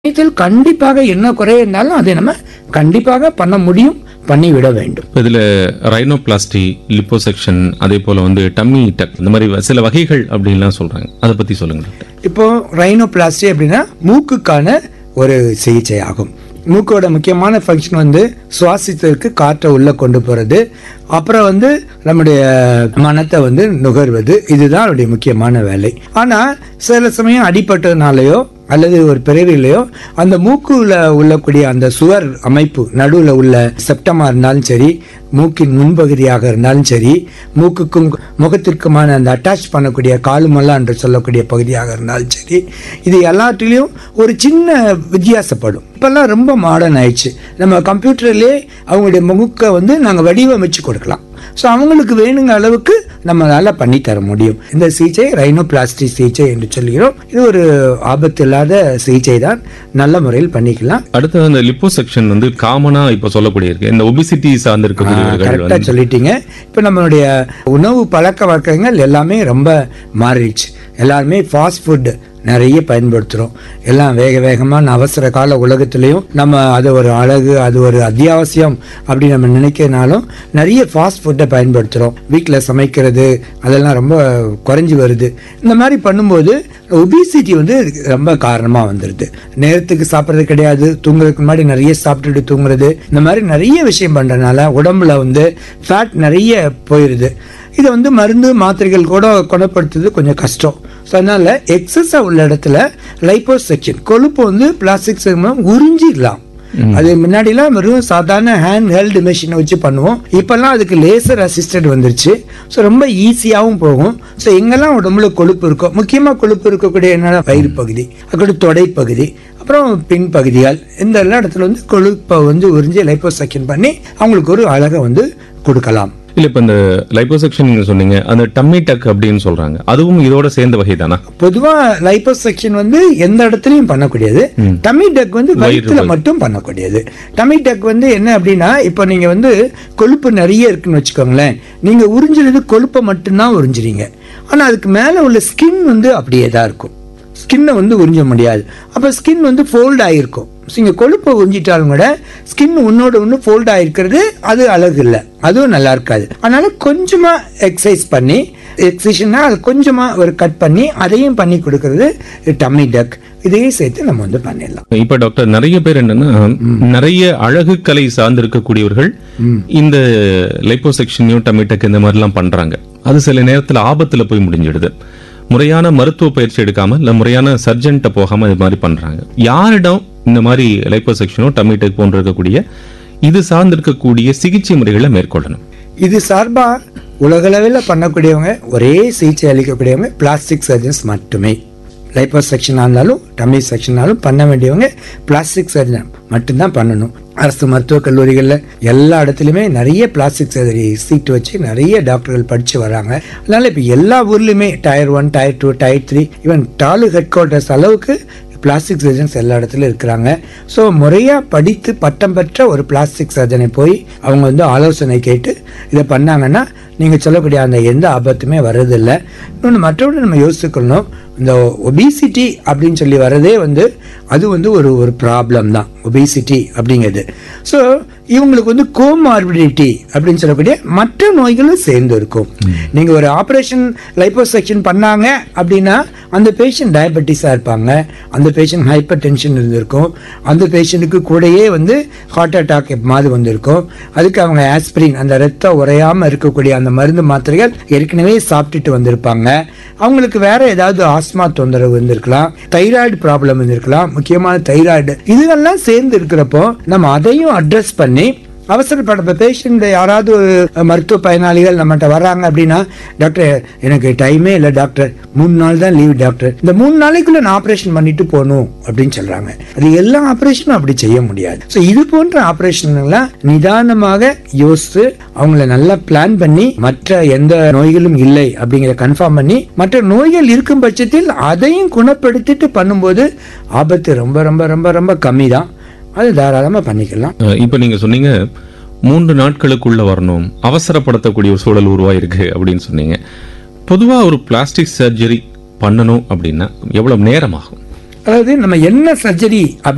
சமயத்தில் கண்டிப்பாக என்ன குறை இருந்தாலும் அதை நம்ம கண்டிப்பாக பண்ண முடியும் பண்ணிவிட வேண்டும் இப்போ இதில் ரைனோபிளாஸ்டி லிப்போசெக்ஷன் அதே போல் வந்து டம்மி டக் இந்த மாதிரி சில வகைகள் அப்படின்லாம் சொல்கிறாங்க அதை பற்றி சொல்லுங்க டாக்டர் இப்போ ரைனோபிளாஸ்டி அப்படின்னா மூக்குக்கான ஒரு சிகிச்சை ஆகும் மூக்கோட முக்கியமான ஃபங்க்ஷன் வந்து சுவாசித்ததற்கு காற்றை உள்ள கொண்டு போறது அப்புறம் வந்து நம்முடைய மனத்தை வந்து நுகர்வது இதுதான் அவருடைய முக்கியமான வேலை ஆனா சில சமயம் அடிபட்டதுனாலயோ அல்லது ஒரு பிறவிலையோ அந்த மூக்குல உள்ளக்கூடிய அந்த சுவர் அமைப்பு நடுவில் உள்ள செப்டமா இருந்தாலும் சரி மூக்கின் முன்பகுதியாக இருந்தாலும் சரி மூக்குக்கும் முகத்திற்குமான அந்த அட்டாச் பண்ணக்கூடிய காலுமல்லா என்று சொல்லக்கூடிய பகுதியாக இருந்தாலும் சரி இது எல்லாத்துலேயும் ஒரு சின்ன வித்தியாசப்படும் இப்பெல்லாம் ரொம்ப மாடர்ன் ஆயிடுச்சு நம்ம கம்ப்யூட்டர்லேயே அவங்களுடைய முகத்தை வந்து நாங்கள் வடிவமைச்சு கொடுக்கலாம் ஸோ அவங்களுக்கு வேணுங்க அளவுக்கு நம்மளால பண்ணி தர முடியும் இந்த சிகிச்சை ரைனோபிளாஸ்டி சிகிச்சை என்று சொல்கிறோம் இது ஒரு ஆபத்து இல்லாத சிகிச்சை தான் நல்ல முறையில் பண்ணிக்கலாம் அடுத்து அந்த லிப்போசெக்ஷன் வந்து காமனாக இப்போ சொல்லக்கூடிய இருக்கு இந்த ஒபிசிட்டி சார்ந்து இருக்கக்கூடியவர்கள் கரெக்டா வந்து சொல்லிட்டீங்க இப்போ நம்மளுடைய உணவு பழக்க வழக்கங்கள் எல்லாமே ரொம்ப மாறிடுச்சு எல்லாருமே ஃபாஸ்ட் ஃபுட் நிறைய பயன்படுத்துகிறோம் எல்லாம் வேக வேகமான அவசர கால உலகத்திலையும் நம்ம அது ஒரு அழகு அது ஒரு அத்தியாவசியம் அப்படி நம்ம நினைக்கிறனாலும் நிறைய ஃபாஸ்ட் ஃபுட்டை பயன்படுத்துகிறோம் வீட்டில் சமைக்கிறது அதெல்லாம் ரொம்ப குறைஞ்சி வருது இந்த மாதிரி பண்ணும்போது ஒபிசிட்டி வந்து ரொம்ப காரணமாக வந்துடுது நேரத்துக்கு சாப்பிட்றது கிடையாது தூங்குறதுக்கு முன்னாடி நிறைய சாப்பிட்டுட்டு தூங்குறது இந்த மாதிரி நிறைய விஷயம் பண்ணுறதுனால உடம்புல வந்து ஃபேட் நிறைய போயிடுது இதை வந்து மருந்து மாத்திரைகள் கூட குணப்படுத்துறது கொஞ்சம் கஷ்டம் ஸோ அதனால எக்ஸஸாக உள்ள இடத்துல லைப்போசெக்ஷன் கொழுப்பு வந்து பிளாஸ்டிக் மூலம் உறிஞ்சிடலாம் அது முன்னாடிலாம் வெறும் சாதாரண ஹேண்ட் ஹெல்டு மெஷினை வச்சு பண்ணுவோம் இப்பெல்லாம் அதுக்கு லேசர் அசிஸ்டட் வந்துருச்சு ஸோ ரொம்ப ஈஸியாகவும் போகும் ஸோ எங்கெல்லாம் உடம்புல கொழுப்பு இருக்கோ முக்கியமாக கொழுப்பு இருக்கக்கூடிய என்னன்னா வயிறு பகுதி அதுக்கடுத்து தொடை பகுதி அப்புறம் பின் பகுதிகள் இந்த எல்லா இடத்துல வந்து கொழுப்பை வந்து உறிஞ்சி லைப்போசெக்ஷன் பண்ணி அவங்களுக்கு ஒரு அழகை வந்து கொடுக்கலாம் இல்லை இப்போ இந்த லைப்போசெக்ஷன் நீங்க சொன்னீங்க அந்த டம்மி டக் அப்படின்னு சொல்றாங்க அதுவும் இதோட சேர்ந்த வகை தானா பொதுவா லைப்போசெக்ஷன் வந்து எந்த இடத்துலயும் பண்ணக்கூடியது டமி டக் வந்து வயிற்றுல மட்டும் பண்ணக்கூடியது டமி டக் வந்து என்ன அப்படின்னா இப்போ நீங்க வந்து கொழுப்பு நிறைய இருக்குன்னு வச்சுக்கோங்களேன் நீங்க உறிஞ்சுறது கொழுப்பை மட்டும்தான் உறிஞ்சுறீங்க ஆனா அதுக்கு மேல உள்ள ஸ்கின் வந்து அப்படியே தான் இருக்கும் ஸ்கின்னை வந்து உறிஞ்ச முடியாது அப்போ ஸ்கின் வந்து ஃபோல்ட் ஆகிருக்கும் நீங்கள் கொழுப்பை உறிஞ்சிட்டாலும் கூட ஸ்கின் உன்னோட ஒன்று ஃபோல்ட் ஆகிருக்கிறது அது அழகு இல்லை அதுவும் நல்லா இருக்காது அதனால கொஞ்சமாக எக்ஸசைஸ் பண்ணி எக்ஸசைஸ்னா அது கொஞ்சமாக ஒரு கட் பண்ணி அதையும் பண்ணி கொடுக்கறது டம்மி டக் இதையும் சேர்த்து நம்ம வந்து பண்ணிடலாம் இப்ப டாக்டர் நிறைய பேர் என்னன்னா நிறைய அழகு கலை சார்ந்து இருக்கக்கூடியவர்கள் இந்த லைப்போசெக்ஷனையும் டமிட்டக் இந்த மாதிரி எல்லாம் பண்றாங்க அது சில நேரத்துல ஆபத்துல போய் முடிஞ்சிடுது முறையான மருத்துவ பயிற்சி எடுக்காம இல்ல முறையான சர்ஜன்ட்ட போகாம இது மாதிரி பண்றாங்க யாரிடம் இந்த மாதிரி லைப்போசெக்ஷனோ டமிட்டக் போன்ற இருக்கக்கூடிய இது சார்ந்து இருக்கக்கூடிய சிகிச்சை முறைகளை மேற்கொள்ளணும் இது சார்பா உலகளவில் பண்ணக்கூடியவங்க ஒரே சிகிச்சை அளிக்கக்கூடியவங்க பிளாஸ்டிக் சர்ஜன்ஸ் மட்டுமே லைப்போ செக்ஷனாக இருந்தாலும் டம்மி செக்ஷனாலும் பண்ண வேண்டியவங்க பிளாஸ்டிக் சர்ஜன் மட்டும்தான் பண்ணணும் அரசு மருத்துவக் கல்லூரிகளில் எல்லா இடத்துலையுமே நிறைய பிளாஸ்டிக் சர்ஜரி சீட் வச்சு நிறைய டாக்டர்கள் படித்து வராங்க அதனால இப்போ எல்லா ஊர்லேயுமே tier one tier two tier three even டாலு ஹெட் குவார்ட்டர்ஸ் அளவுக்கு பிளாஸ்டிக் சர்ஜன்ஸ் எல்லா இடத்துலையும் இருக்கிறாங்க ஸோ முறையாக படித்து பட்டம் பெற்ற ஒரு பிளாஸ்டிக் சர்ஜனை போய் அவங்க வந்து ஆலோசனை கேட்டு இதை பண்ணாங்கன்னா நீங்கள் சொல்லக்கூடிய அந்த எந்த ஆபத்துமே வர்றதில்லை இன்னொன்று மற்றவங்க நம்ம யோசிச்சுக்கணும் இந்த ஒபிசிட்டி அப்படின்னு சொல்லி வர்றதே வந்து அது வந்து ஒரு ஒரு ப்ராப்ளம் தான் ஒபிசிட்டி அப்படிங்கிறது ஸோ இவங்களுக்கு வந்து கோமார்பிடிட்டி அப்படின்னு சொல்லக்கூடிய மற்ற நோய்களும் சேர்ந்து இருக்கும் நீங்கள் ஒரு ஆப்ரேஷன் லைப்போசெக்ஷன் பண்ணாங்க அப்படின்னா அந்த பேஷண்ட் டயபெட்டிஸாக இருப்பாங்க அந்த பேஷண்ட் ஹைப்பர் டென்ஷன் இருந்திருக்கும் அந்த பேஷண்ட்டுக்கு கூடயே வந்து ஹார்ட் அட்டாக் மாதிரி வந்திருக்கும் அதுக்கு அவங்க ஆஸ்பிரின் அந்த ரத்தம் உறையாமல் இருக்கக்கூடிய அந்த மருந்து மாத்திரைகள் ஏற்கனவே சாப்பிட்டுட்டு வந்திருப்பாங்க அவங்களுக்கு வேற ஏதாவது ஆஸ்மா தொந்தரவு இருந்திருக்கலாம் தைராய்டு ப்ராப்ளம் இருந்திருக்கலாம் முக்கியமான தைராய்டு இதுகெல்லாம் சேர்ந்து இருக்கிறப்போ நம்ம அதையும் அட்ரஸ் பண்ணி அவசரப்பட பேஷண்ட் யாராவது ஒரு மருத்துவ பயனாளிகள் நம்மகிட்ட வர்றாங்க அப்படின்னா டாக்டர் எனக்கு டைமே இல்லை டாக்டர் மூணு நாள் தான் லீவ் டாக்டர் இந்த மூணு நாளைக்குள்ள நான் ஆப்ரேஷன் பண்ணிட்டு போகணும் அப்படின்னு சொல்றாங்க அது எல்லா ஆப்ரேஷனும் அப்படி செய்ய முடியாது ஸோ இது போன்ற ஆப்ரேஷன்லாம் நிதானமாக யோசித்து அவங்கள நல்லா பிளான் பண்ணி மற்ற எந்த நோய்களும் இல்லை அப்படிங்கிற கன்ஃபார்ம் பண்ணி மற்ற நோய்கள் இருக்கும் பட்சத்தில் அதையும் குணப்படுத்திட்டு பண்ணும்போது ஆபத்து ரொம்ப ரொம்ப ரொம்ப ரொம்ப கம்மி தான் அது தாராளமாக பண்ணிக்கலாம் அஹ் இப்ப நீங்க சொன்னீங்க மூன்று நாட்களுக்குள்ள வரணும் அவசரப்படுத்தக்கூடிய ஒரு சூழல் உருவாயிருக்கு அப்படின்னு சொன்னீங்க பொதுவா ஒரு பிளாஸ்டிக் சர்ஜரி பண்ணணும் அப்படின்னா எவ்வளவு நேரம் ஆகும் அதாவது நம்ம என்ன சர்ஜரி